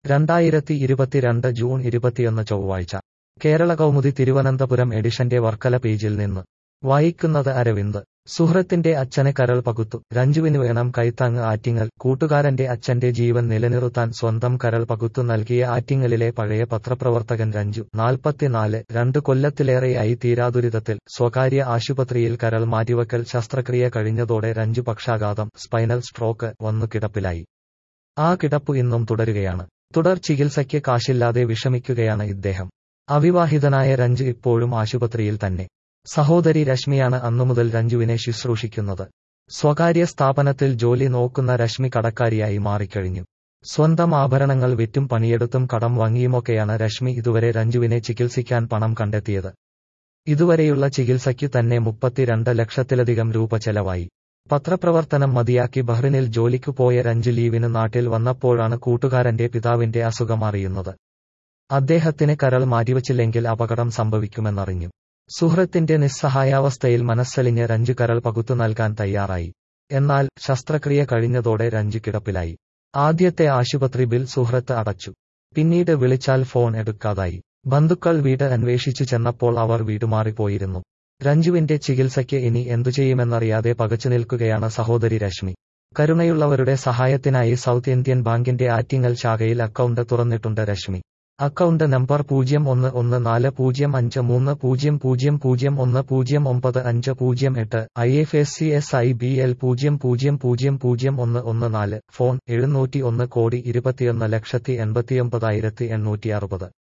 രണ്ടായിരത്തി ഇരുപത്തിരണ്ട് ജൂൺ ഇരുപത്തിയൊന്ന് ചൊവ്വാഴ്ച കേരള കൗമുദി തിരുവനന്തപുരം എഡിഷന്റെ വർക്കല പേജിൽ നിന്ന് വായിക്കുന്നത് അരവിന്ദ് സുഹൃത്തിന്റെ അച്ഛനെ കരൾ പകുത്തു രഞ്ജുവിന് വേണം കൈത്താങ് ആറ്റിങ്ങൽ കൂട്ടുകാരന്റെ അച്ഛന്റെ ജീവൻ നിലനിർത്താൻ സ്വന്തം കരൾ പകുത്തു നൽകിയ ആറ്റിങ്ങലിലെ പഴയ പത്രപ്രവർത്തകൻ രഞ്ജു നാൽപ്പത്തിനാല് രണ്ട് കൊല്ലത്തിലേറെയായി തീരാദുരിതത്തിൽ സ്വകാര്യ ആശുപത്രിയിൽ കരൾ മാറ്റിവക്കൽ ശസ്ത്രക്രിയ കഴിഞ്ഞതോടെ രഞ്ജു പക്ഷാഘാതം സ്പൈനൽ സ്ട്രോക്ക് വന്നു കിടപ്പിലായി ആ കിടപ്പു ഇന്നും തുടരുകയാണ് തുടർ ചികിത്സയ്ക്ക് കാശില്ലാതെ വിഷമിക്കുകയാണ് ഇദ്ദേഹം അവിവാഹിതനായ രഞ്ജു ഇപ്പോഴും ആശുപത്രിയിൽ തന്നെ സഹോദരി രശ്മിയാണ് അന്നുമുതൽ രഞ്ജുവിനെ ശുശ്രൂഷിക്കുന്നത് സ്വകാര്യ സ്ഥാപനത്തിൽ ജോലി നോക്കുന്ന രശ്മി കടക്കാരിയായി മാറിക്കഴിഞ്ഞു സ്വന്തം ആഭരണങ്ങൾ വിറ്റും പണിയെടുത്തും കടം വാങ്ങിയുമൊക്കെയാണ് രശ്മി ഇതുവരെ രഞ്ജുവിനെ ചികിത്സിക്കാൻ പണം കണ്ടെത്തിയത് ഇതുവരെയുള്ള ചികിത്സയ്ക്കു തന്നെ മുപ്പത്തിരണ്ട് ലക്ഷത്തിലധികം രൂപ ചെലവായി പത്രപ്രവർത്തനം മതിയാക്കി ബഹ്റിനിൽ ജോലിക്കു പോയ രഞ്ജു ലീവിന് നാട്ടിൽ വന്നപ്പോഴാണ് കൂട്ടുകാരന്റെ പിതാവിന്റെ അസുഖം അറിയുന്നത് അദ്ദേഹത്തിന് കരൾ മാറ്റിവച്ചില്ലെങ്കിൽ അപകടം സംഭവിക്കുമെന്നറിഞ്ഞു സുഹൃത്തിന്റെ നിസ്സഹായാവസ്ഥയിൽ മനസ്സലിഞ്ഞ് രഞ്ജു കരൾ പകുത്തു നൽകാൻ തയ്യാറായി എന്നാൽ ശസ്ത്രക്രിയ കഴിഞ്ഞതോടെ രഞ്ജു കിടപ്പിലായി ആദ്യത്തെ ആശുപത്രി ബിൽ സുഹൃത്ത് അടച്ചു പിന്നീട് വിളിച്ചാൽ ഫോൺ എടുക്കാതായി ബന്ധുക്കൾ വീട് അന്വേഷിച്ചു ചെന്നപ്പോൾ അവർ വീടുമാറിപ്പോയിരുന്നു രഞ്ജുവിന്റെ ചികിത്സയ്ക്ക് ഇനി എന്തു ചെയ്യുമെന്നറിയാതെ പകച്ചു നിൽക്കുകയാണ് സഹോദരി രശ്മി കരുണയുള്ളവരുടെ സഹായത്തിനായി സൗത്ത് ഇന്ത്യൻ ബാങ്കിന്റെ ആറ്റിങ്ങൽ ശാഖയിൽ അക്കൗണ്ട് തുറന്നിട്ടുണ്ട് രശ്മി അക്കൗണ്ട് നമ്പർ പൂജ്യം ഒന്ന് ഒന്ന് നാല് പൂജ്യം അഞ്ച് മൂന്ന് പൂജ്യം പൂജ്യം പൂജ്യം ഒന്ന് പൂജ്യം ഒമ്പത് അഞ്ച് പൂജ്യം എട്ട് I F S C S I B L പൂജ്യം പൂജ്യം പൂജ്യം പൂജ്യം ഒന്ന് ഒന്ന് നാല് ഫോൺ എഴുന്നൂറ്റി ഒന്ന് കോടി ഇരുപത്തിയൊന്ന് ലക്ഷത്തി എൺപത്തിയൊമ്പതായിരത്തി എണ്ണൂറ്റി അറുപത്